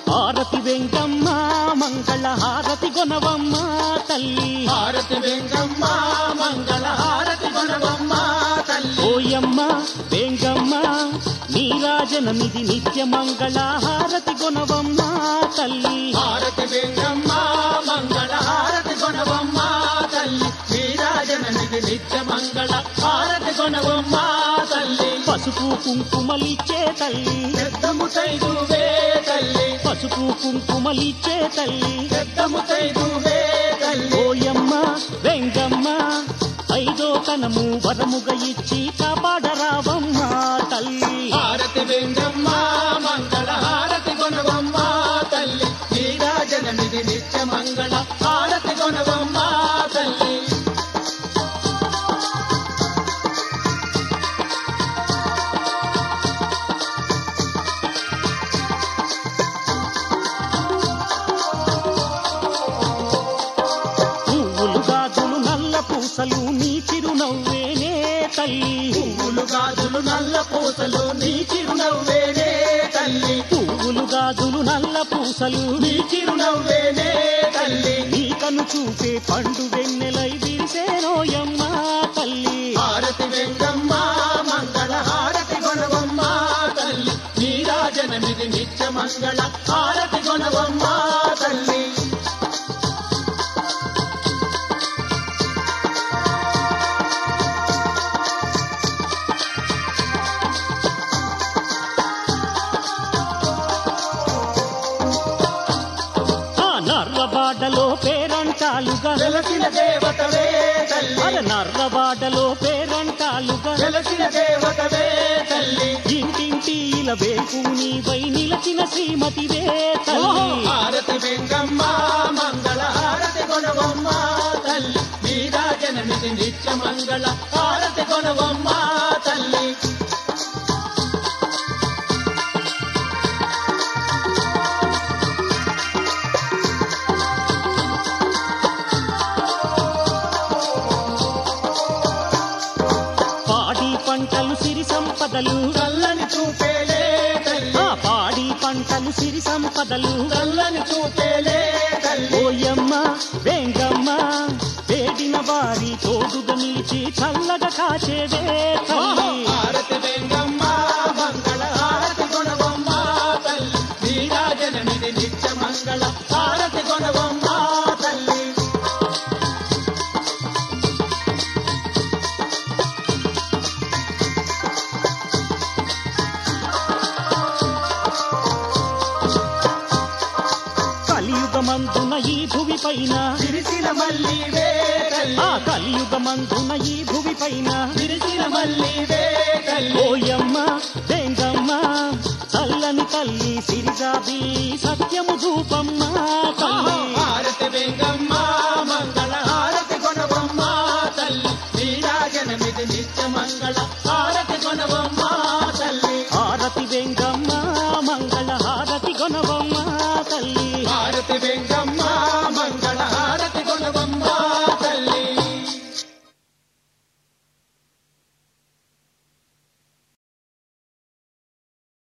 హారతి వెంకమ్మ మంగళ హారతి గొనవమ్మ తల్లి హారతి వెంగమ్మ మంగళ హారతి గుణవమ్మ తల్లి ఓయమ్మ వెంగమ్మ నీరాజనమిది నిత్య మంగళ హారతి గొనవమ్మ తల్లి హారతి వెంగమ్మ మంగళ హారతి గుణవమ్మ తల్లి శ్రీరాజననిది నిత్య మంగళ హారతి గుణవమ్మ తల్లి పసుపు కుంకుమలిచ్చే తల్లి పెద్దము తైదువే తల్లి పసుపు కుంకుమలిచ్చే తల్లి పెద్దము తైదువే తల్లి ఓయమ్మ వెంగమ్మ ఐదో తనము వరముగా ఇచ్చి కాపాడరావమ్మ తల్లి హారతి వెంగమ్మ మంగళ హారతి గుణవమ్మ తల్లి శ్రీరాజననిది నిత్య మంగళ హారతి గుణవమ్మ తల్లి పువ్వులు గాజులు నల్ల పూసలు నీ చిరునవ్వేనే తల్లి పువ్వులు గాజులు నల్ల పూసలు నీ చిరునవ్వేనే తల్లి పువ్వులు గాజులు నల్ల పూసలు నీ చిరునవ్వేనే తల్లి నీ కను చూపే పండు వెన్నెలై విరిసేనోయమ్మ తల్లి హారతి వెంగమ్మ మంగళ హారతి గుణవమ్మ తల్లి నీరాజనమిది నిత్య మంగళ హారతి గుణవమ్మ తల్లి ఆ నర్రబాటలో పేరంటాలుగా వెలసిన దేవతవే తల్లి అర నర్రబాటలో పేరంటాలుగా వెలసిన దేవతవే తల్లి ఇంటింటి ఇలా వేపు నీవై నిలచిన శ్రీమతివే తల్లి హారతి వెంగమ్మ మంగళ హారతి గుణవమ్మ తల్లి నీరాజనమిది నిత్య మంగళ హారతి గుణవమ్మ తల్లి పాడి పంటలు సిరి సంపదలు చల్లని చూపేలే తల్లి ఆ పాడి పంటలు సిరి సంపదలు చల్లని చూపేలే తల్లి ఓయమ్మ వెంగమ్మ వేడిన వారి తోడుగా నిలిచి చల్లగా కాచేవే తల్లి హారతి వెంగమ్మ మంగళ హారతి గుణవమ్మ తల్లి నీరాజనమిది నిత్య మంగళ హారతి గుణవమ్మ తల్లి కలియుగమందున ఈ భువి పైన విరిసిన మల్లివే తల్లి ఆ కలియుగమందున ఈ భువి పైన విరిసిన